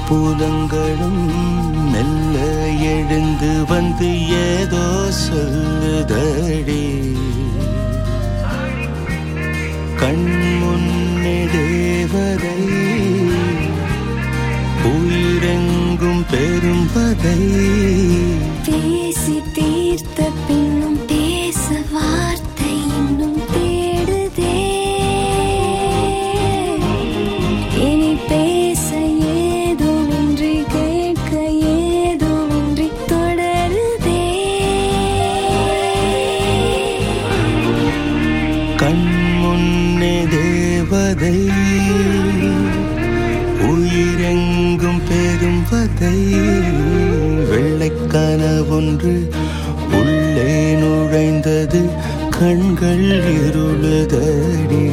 பூதங்களும் மெல்ல எழுந்து வந்து ஏதோ சொல்லுதடி கண் முன்னே தேவதை உயிரெங்கும் பெரும்பதை பேசி தீர்த்த பின்னும் பேச வார்த்தை இன்னும் தேடுதே இனி பேச ஏதுமின்றி கேட்க ஏதுமின்றி தொடருதே கண் முன்னே தேவதை உயிரெங்கும் பெரும்பதை வெள்ளைக்கனவொன்று உள்ளே நுழைந்தது கண்கள் இருளுதடி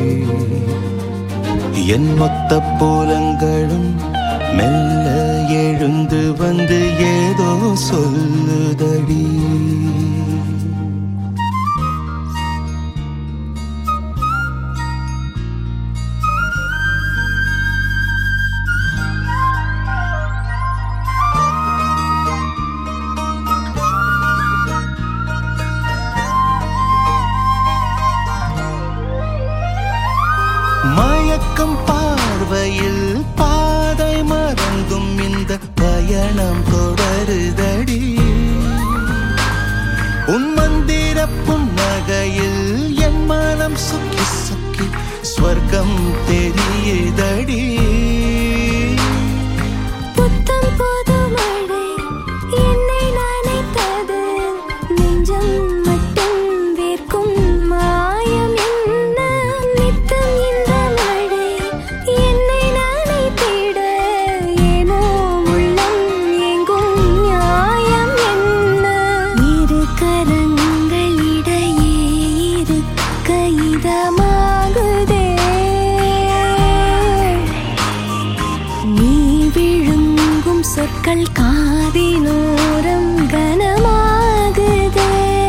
என் மொத்த போலங்களும் மெல்ல எழுந்து வந்து ஏதோ சொல்லுதடி மயக்கம் பார்வையில் பாதை மறந்தும் இந்த பயணம் தொடருதடி உன் மந்திர புன்னகையில் என் மனம் சுக்கி சுக்கி ஸ்வர்க்கம் தெரியுதடி புத்தம் புது மழை என்னை நனைத்தது நெஞ்சம் மட்டும் வேர்க்கும் மாயம் என்ன நித்தம் இந்த மழை என்னை நனைத்திட ஏனோ உள்ளம் எங்கும் நியாயம் என்ன இரு கரங்களிடையே இருக்க இதமாகுதே நீ விழுங்கும் சொற்கள் காதினோரம் கனமாகுதே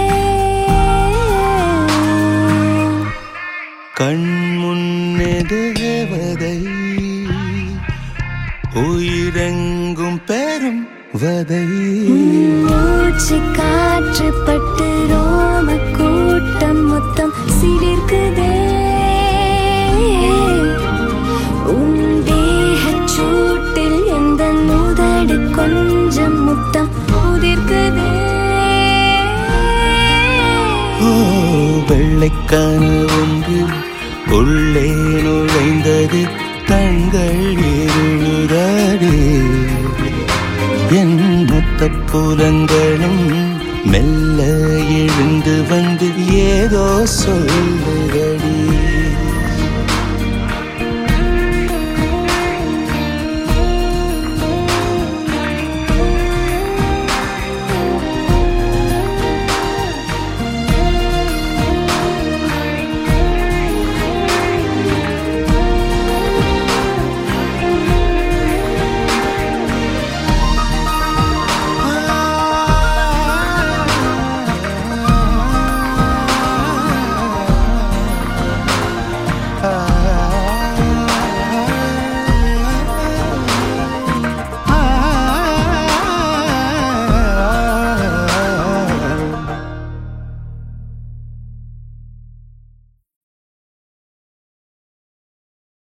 கண் முன்னே தேவதை உயிரெங்கும் பெரும் வதை மூச்சு காற்று பட்டு ரோம கூட்டம் மொத்தம் சிலிர்க்குதே உன் தேகச் சூட்டில் எந்த நுதடு கொஞ்சம் முத்தம் உதிர்க்குதே ஓ வெள்ளைக்கான ஒன்று உள்ளே நுழைந்தது கண்கள் இருளுதடி என் மொத்த புலங்களும் மெல்ல எழுந்து வந்து ஏதோ சொல்லு